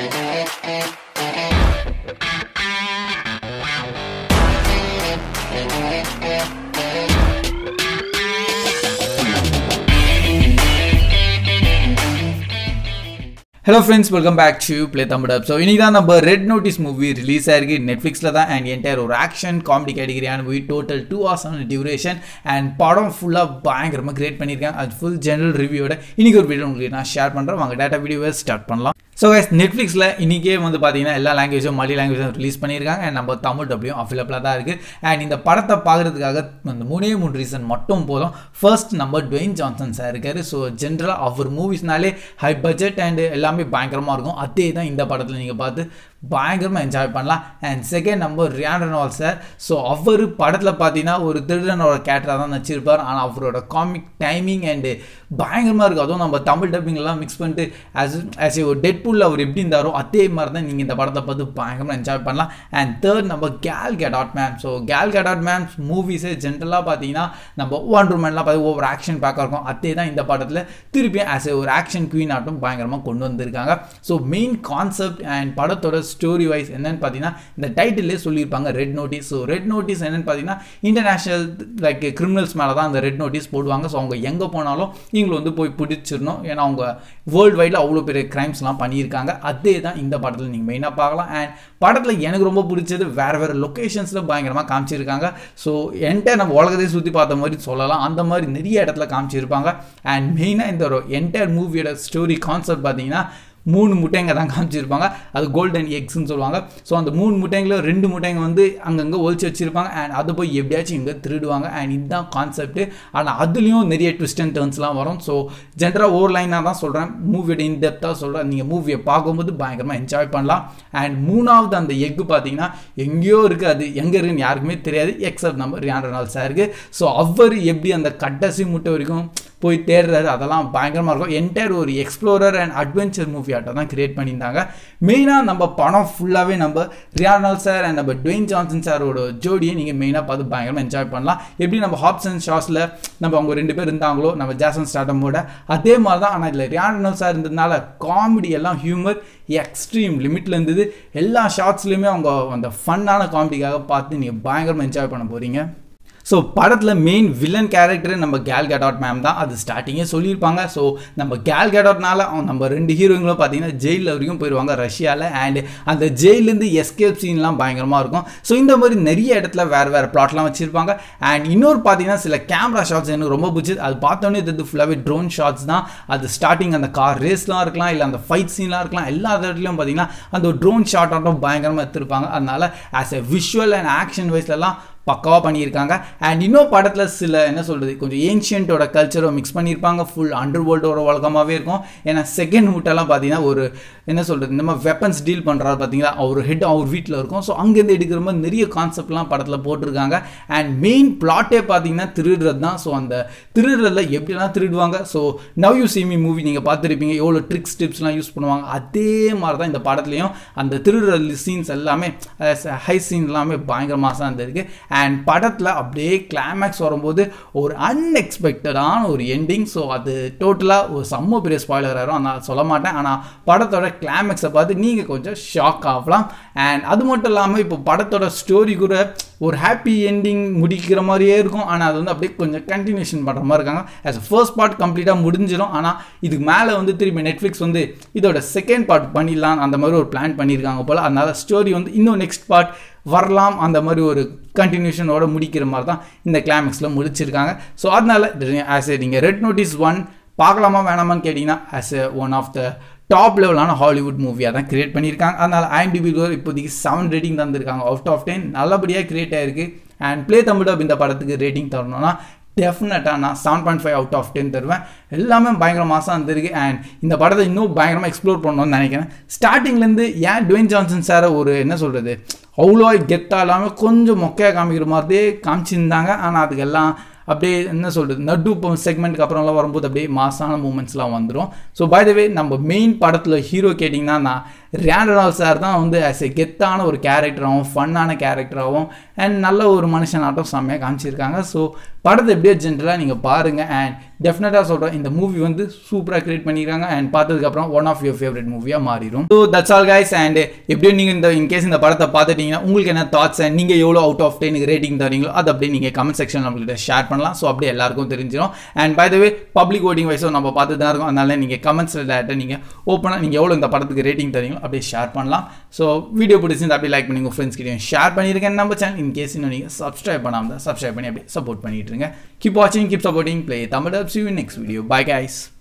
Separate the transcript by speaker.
Speaker 1: hello friends welcome back to play Tamil so இன்னைக்கு தான் நம்ம ரெட் நோட்டீஸ் மூவி ரிலீஸ் ஆயிருக்கு நெட்ஃப்ளிக்ஸில் தான் அண்ட் என்டையர் ஒரு ஆக்ஷன் காமெடி கேட்டகரியான மூவி டோட்டல் டூ ஹவர்ஸ் ஆன டியூரேஷன் அண்ட் படம் ஃபுல்லாக பயங்கரமாக கிரியேட் பண்ணியிருக்கேன் அது ஃபுல் ஜெனரல் ரிவ்யூவோட இன்னைக்கு ஒரு வீடியோ உங்களுக்கு நான் ஷேர் பண்ணுறேன் வாங்க டேட்டா வீடியோவை ஸ்டார்ட் பண்ணலாம் ஸோ கைஸ் நெட்ஃப்ளிக்ஸில் இன்றைக்கே வந்து பார்த்தீங்கன்னா எல்லா லாங்குவேஜும் மல்டி லாங்குவேஜும் ரிலீஸ் பண்ணியிருக்காங்க அண்ட் நம்ம தமிழ் டபிள்யூ அவைலபிளாக தான் இருக்குது அண்ட் இந்த படத்தை பார்க்குறதுக்காக அந்த மூணே மூணு ரீசன் மட்டும் போதும் ஃபர்ஸ்ட் நம்ம டுவெயின் ஜான்சன் சார் இருக்கார் ஸோ ஜென்ரலாக அவர் மூவிஸ்னாலே ஹை பட்ஜெட் அண்ட் எல்லாமே பயங்கரமாக இருக்கும் அதே தான் இந்த படத்தில் நீங்கள் பார்த்து பயங்கரமாக என்ஜாய் பண்ணலாம் அண்ட் செகண்ட் நம்ம ரியான் ரெனால் சார் ஸோ அவர் படத்தில் பார்த்தீங்கன்னா ஒரு திருடனோட கேரக்டராக தான் நடிச்சிருப்பார் ஆனால் அவரோட காமிக் டைமிங் அண்டு பயங்கரமாக இருக்கும் அதுவும் நம்ம தமிழ் டப்பிங்லாம் மிக்ஸ் பண்ணிட்டு ஆஸ் ஆஸ் ஏ ஒரு டெட் புல் அவர் எப்படி இருந்தாரோ அதே மாதிரி தான் நீங்கள் இந்த படத்தை பார்த்து பயங்கரமாக என்ஜாய் பண்ணலாம் அண்ட் தேர்ட் நம்ம Gal Gadot ma'am so Gal Gadot ma'am's மூவிஸே ஜென்ரலாக பார்த்தீங்கன்னா நம்ம ஒன் ரூமெண்ட்லாம் பார்த்து ஒவ்வொரு ஆக்ஷன் பேக்காக இருக்கும் அதே தான் இந்த படத்தில் திருப்பியும் ஆஸ் ஏ ஒரு ஆக்ஷன் குவீன் ஆட்டும் பயங்கரமாக கொண்டு வந்திருக்காங்க ஸோ மெயின் கான்செப்ட் அண்ட் படத்தோட ஸ்டோரி வைஸ் என்னன்னு பார்த்தீங்கன்னா இந்த டைட்டிலே சொல்லியிருப்பாங்க red notice so red notice என்னன்னு பார்த்தீங்கன்னா இன்டர்நேஷனல் லைக் கிரிமினல்ஸ் மேலே தான் அந்த ரெட் நோட்டீஸ் போடுவாங்க ஸோ அவங்க எங்கே போனாலும் இவங்களை வந்து போய் பிடிச்சிடணும் ஏன்னா அவங்க வேர்ல்டு வைடில் அவ்வளோ பெரிய கிரைம்ஸ்லாம் பண்ணியிருக்காங்க அதே தான் இந்த படத்தில் நீங்கள் மெயினாக பார்க்கலாம் அண்ட் படத்தில் எனக்கு ரொம்ப பிடிச்சது வேறு வேறு லொக்கேஷன்ஸில் பயங்கரமாக காமிச்சிருக்காங்க ஸோ என்கிட்ட நம்ம உலகத்தையே சுற்றி பார்த்த மாதிரி சொல்லலாம் அந்த மாதிரி நிறைய இடத்துல காமிச்சிருப்பாங்க அண்ட் மெயினாக இந்த ஒரு என்டையர் மூவியோட ஸ்டோரி கான்செப்ட் பார்த்தீங்கன்னா மூணு முட்டைங்க தான் காமிச்சிருப்பாங்க அது கோல்டன் எக்ஸ்ன்னு சொல்லுவாங்க ஸோ அந்த மூணு முட்டைங்களில் ரெண்டு முட்டைங்க வந்து அங்கங்கே ஒழிச்சு வச்சிருப்பாங்க அண்ட் அதை போய் எப்படியாச்சும் இங்கே திருடுவாங்க அண்ட் இதுதான் கான்செப்ட் ஆனால் அதுலேயும் நிறைய ட்விஸ்ட் அண்ட் டர்ன்ஸ்லாம் வரும் ஸோ ஜென்ரலாக ஓவர் லைனாக தான் சொல்கிறேன் மூவியோட இன்டெப்த்தாக சொல்கிறேன் நீங்கள் மூவியை பார்க்கும்போது பயங்கரமாக என்ஜாய் பண்ணலாம் அண்ட் மூணாவது அந்த எக்கு பார்த்தீங்கன்னா எங்கேயோ இருக்குது அது எங்கே இருக்குன்னு யாருக்குமே தெரியாது எக்ஸப்ட் நம்ம ரியான் ரெனால்ட் சாருக்கு ஸோ அவர் எப்படி அந்த கட்டசி முட்டை வரைக்கும் போய் தேடுறாரு அதெல்லாம் பயங்கரமாக இருக்கும் என்டையர் ஒரு எக்ஸ்ப்ளோரர் அண்ட் அட்வென்ச்சர் மூவி ஆட்டம் தான் கிரியேட் பண்ணியிருந்தாங்க மெயினாக நம்ம படம் ஃபுல்லாகவே நம்ம ரியானால் சார் அண்ட் நம்ம டுவெயின் ஜான்சன் சாரோட ஜோடியை நீங்கள் மெயினாக பார்த்து பயங்கரமாக என்ஜாய் பண்ணலாம் எப்படி நம்ம ஹாப்ஸ் அண்ட் ஷாஸில் நம்ம அவங்க ரெண்டு பேர் இருந்தாங்களோ நம்ம ஜாசன் ஸ்டார்டமோட அதே மாதிரி தான் ஆனால் இதில் ரியானல் சார் இருந்ததுனால காமெடி எல்லாம் ஹியூமர் எக்ஸ்ட்ரீம் லிமிட்டில் இருந்தது எல்லா ஷார்ட்ஸ்லையுமே அவங்க அந்த ஃபன்னான காமெடிக்காக பார்த்து நீங்கள் பயங்கரமாக என்ஜாய் பண்ண போகிறீங்க ஸோ படத்தில் மெயின் வில்லன் கேரக்டர் நம்ம கேல் கேடாட் மேம் தான் அது ஸ்டார்டிங்கே சொல்லியிருப்பாங்க ஸோ நம்ம கேல் கேடாட்னால நம்ம ரெண்டு ஹீரோயிங்களும் பார்த்தீங்கன்னா ஜெயிலில் வரைக்கும் போயிடுவாங்க ரஷ்யாவில் அண்ட் அந்த ஜெயிலேருந்து எஸ்கேப் சீன்லாம் பயங்கரமாக இருக்கும் ஸோ இந்த மாதிரி நிறைய இடத்துல வேறு வேறு ப்ளாட்லாம் வச்சுருப்பாங்க அண்ட் இன்னொரு பார்த்தீங்கன்னா சில கேமரா ஷாட்ஸ் எனக்கு ரொம்ப பிடிச்சது அது பார்த்தோன்னே இது ஃபுல்லாகவே ட்ரோன் ஷாட்ஸ் தான் அது ஸ்டார்டிங் அந்த கார் ரேஸ்லாம் இருக்கலாம் இல்லை அந்த ஃபைட் சீன்லாம் இருக்கலாம் எல்லா இடத்துலையும் பார்த்தீங்கன்னா அந்த ட்ரோன் ஷாட் ஆட்டம் பயங்கரமாக எடுத்திருப்பாங்க அதனால as a visual and action வைஸ்லலாம் பக்காவாக பண்ணியிருக்காங்க அண்ட் இன்னும் படத்தில் சில என்ன சொல்கிறது கொஞ்சம் ஏன்ஷியன்ட்டோட கல்ச்சரை மிக்ஸ் பண்ணியிருப்பாங்க ஃபுல் அண்டர் வேர்ல்டோட உலகமாகவே இருக்கும் ஏன்னா செகண்ட் முட்டெல்லாம் பார்த்தீங்கன்னா ஒரு என்ன சொல்கிறது இந்த மாதிரி வெப்பன்ஸ் டீல் பண்ணுறாரு பார்த்தீங்கன்னா அவர் ஹெட் அவர் வீட்டில் இருக்கும் ஸோ அங்கேருந்து எடுக்கிற மாதிரி நிறைய கான்செப்ட்லாம் படத்தில் போட்டிருக்காங்க அண்ட் மெயின் பிளாட்டே பார்த்தீங்கன்னா திருடுறது தான் ஸோ அந்த திருடுறதுல எப்படிலாம் திருடுவாங்க so now you see me movie நீங்கள் பார்த்துருப்பீங்க எவ்வளோ ட்ரிக்ஸ் டிப்ஸ்லாம் யூஸ் பண்ணுவாங்க அதே மாதிரி தான் இந்த படத்துலையும் அந்த திருடுற சீன்ஸ் எல்லாமே ஹை சீன் எல்லாமே பயங்கரமாக தான் இருந்திருக்கு அண்ட் படத்தில் அப்படியே கிளைமேக்ஸ் வரும்போது ஒரு அன்எக்ஸ்பெக்டடான ஒரு எண்டிங் ஸோ அது டோட்டலாக ஒரு செம்ம பெரிய ஸ்பாய்லர் ஆயிரும் நான் சொல்ல மாட்டேன் ஆனால் படத்தோட கிளைமேக்ஸை பார்த்து நீங்கள் கொஞ்சம் ஷாக் ஆகலாம் அண்ட் அது மட்டும் இல்லாமல் இப்போ படத்தோட ஸ்டோரி கூட ஒரு ஹாப்பி எண்டிங் முடிக்கிற மாதிரியே இருக்கும் ஆனால் அது வந்து அப்படியே கொஞ்சம் கண்டினியூஷன் பண்ணுற மாதிரி இருக்காங்க ஆஸ் அ ஃபர்ஸ்ட் பார்ட் கம்ப்ளீட்டாக முடிஞ்சிடும் ஆனால் இதுக்கு மேலே வந்து திரும்பி நெட்ஃப்ளிக்ஸ் வந்து இதோட செகண்ட் பார்ட் பண்ணிடலாம் அந்த மாதிரி ஒரு பிளான் பண்ணியிருக்காங்க போல் அதனால் ஸ்டோரி வந்து இன்னும் நெக்ஸ்ட் பார்ட் வரலாம் அந்த மாதிரி ஒரு கண்டினியூஷனோட முடிக்கிற மாதிரி தான் இந்த கிளைமேக்ஸில் முடிச்சிருக்காங்க ஸோ அதனால் ஆஸ் ஏ நீங்கள் ரெட் நோட்டீஸ் ஒன் பார்க்கலாமா வேணாமான்னு கேட்டிங்கன்னா as a one of the top லெவலான ஹாலிவுட் மூவியாக தான் கிரியேட் பண்ணியிருக்காங்க அதனால் ஐஎம்டிபி இப்போதைக்கு செவன் ரேட்டிங் தந்திருக்காங்க அவுட் ஆஃப் டென் நல்லபடியாக கிரியேட் ஆயிருக்கு அண்ட் ப்ளே தமிழ் இந்த படத்துக்கு ரேட்டிங் தரணும்னா டெஃபினட்டாக நான் seven point five out of ten தருவேன் எல்லாமே பயங்கர மாதம் இருந்திருக்கு அண்ட் இந்த படத்தை இன்னும் பயங்கரமாக எக்ஸ்ப்ளோர் பண்ணணும்னு நினைக்கிறேன் ஸ்டார்டிங்லேருந்து ஏன் டுவெயின் ஜான்சன் சாரை ஒரு என்ன சொல்கிறது அவ்வளோ கெத்தாக இல்லாமல் கொஞ்சம் மொக்கையாக காமிக்கிற மாதிரியே காமிச்சிருந்தாங்க ஆனால் அதுக்கெல்லாம் அப்படியே என்ன சொல்கிறது நடு செக்மெண்ட்டுக்கு அப்புறம்லாம் வரும்போது அப்படியே மாசான மூமெண்ட்ஸ்லாம் வந்துடும் ஸோ பை த வே நம்ம மெயின் படத்தில் ஹீரோ கேட்டிங்கன்னா நான் ரேண்டனால் சார் தான் வந்து ஆஸ் எ கெத்தான ஒரு கேரக்டராகவும் ஃபன்னான கேரக்டராகவும் அண்ட் நல்ல ஒரு மனுஷனாட்டம் செம்மையாக காமிச்சிருக்காங்க ஸோ படத்தை எப்படியோ ஜென்ரலாக நீங்கள் பாருங்கள் அண்ட் டெஃபினட்டாக சொல்கிறேன் இந்த மூவி வந்து சூப்பராக கிரியேட் பண்ணியிருக்காங்க அண்ட் பார்த்ததுக்கப்புறம் ஒன் ஆஃப் யுவர் ஃபேவரட் மூவியாக மாறிடும் so that's all guys and எப்படியும் நீங்கள் இந்த இன்கேஸ் இந்த படத்தை பார்த்துட்டீங்கன்னா உங்களுக்கு என்ன தாட்ஸ் அண்ட் நீங்கள் எவ்வளோ அவுட் ஆஃப் டென் ரேட்டிங் தரீங்களோ அது அப்படியே நீங்கள் கமெண்ட் செக்ஷன் நம்மள்கிட்ட ஷேர் பண்ணலாம் ஸோ அப்படியே எல்லாருக்கும் தெரிஞ்சிடும் and by the way public voting வைஸும் நம்ம பார்த்து தான் இருக்கோம் அதனால நீங்கள் கமெண்ட்ஸில் டேரெக்டாக நீங்கள் ஓப்பனாக நீங்கள் எவ்வளோ இந்த படத்துக்கு ரேட்டிங் தரீங்களோ அப்படியே ஷேர் பண்ணலாம் ஸோ வீடியோ பிடிச்சிருந்து அப்படியே லைக் பண்ணி உங்கள் ஃப்ரெண்ட்ஸ் கிட்டையும் ஷேர் பண்ணியிருக்கேன் நம்ம சேனல் இன் கேஸ் இன்னும் நீங்கள் சப்ஸ்கிரைப் பண்ணாமல் தான் சப்ஸ்கிரைப் பண்ணி அப்படியே சப்போர்ட் பண்ணிட்டு இருங்க கீப் வாட்சிங் கீப் சப்போர்ட்டிங் ப்ளே தமிழ் அப்ஸ் you next video bye guys